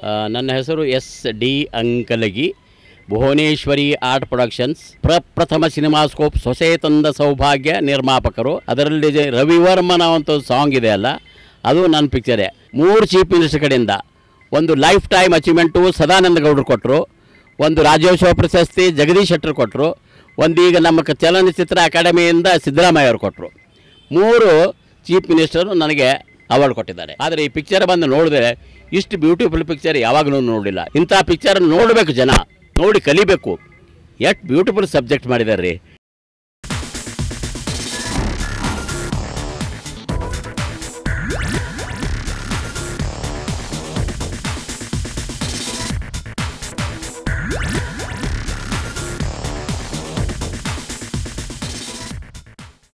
ಆ, ನನ್ನ ಹೆಸರು S D Ankalagi Bhuvaneshwari art productions ಪ್ರಪ್ರಥಮ ಸಿನಿಮಾಸ್ಕೋಪ್ ಸೊಸೆ ತಂದ ಸೌಭಾಗ್ಯ ನಿರ್ಮಾಪಕರು ಅದರಲ್ಲಿ ಜೆ- ರವಿವರ್ಮನ ಒಂದು ಸಾಂಗ್ ಇದೆ ಅಲ್ಲ ಅದು ನನ್ನ ಪಿಕ್ಚರೇ ಮೂರು ಚೀಫ್ ಮಿನಿಸ್ಟರ್ ಕಡೆಯಿಂದ ಒಂದು ಲೈಫ್ ಟೈಮ್ ಅಚೀವ್ಮೆಂಟು ಸದಾನಂದ ಗೌಡರು ಕೊಟ್ಟರು ಒಂದು ರಾಜ್ಯೋತ್ಸವ ಪ್ರಶಸ್ತಿ ಜಗದೀಶ್ ಶೆಟ್ಟರ್ ಕೊಟ್ಟರು ಒಂದು ಈಗ ನಮ್ಮ ಕ- ಚಲನಚಿತ್ರ ಅಕಾಡೆಮಿಯಿಂದ ಸಿದ್ದರಾಮಯ್ಯ ಅವರು ಕೊಟ್ಟರು ಮೂರು ಚೀಫ್ ಮಿನಿಸ್ಟರು ನನಗೆ ಅವಾರ್ಡ್ ಕೊಟ್ಟಿದ್ದಾರೆ ಆದರೆ ಈ ಪಿಕ್ಚರ್ ಬಂದು ನೋಡಿದ್ರೆ ಇಷ್ಟು ಬ್ಯೂಟಿಫುಲ್ ಪಿಕ್ಚರ್ ಯಾವಾಗಲೂ ನೋಡಿಲ್ಲ ಇಂಥ ಪಿಕ್ಚರ್ ನೋಡಬೇಕು ಜನ ನೋಡಿ ಕಲಿಬೇಕು ಎಷ್ಟು ಬ್ಯೂಟಿಫುಲ್ ಸಬ್ಜೆಕ್ಟ್ ಮಾಡಿದ್ದಾರೆ ರೀ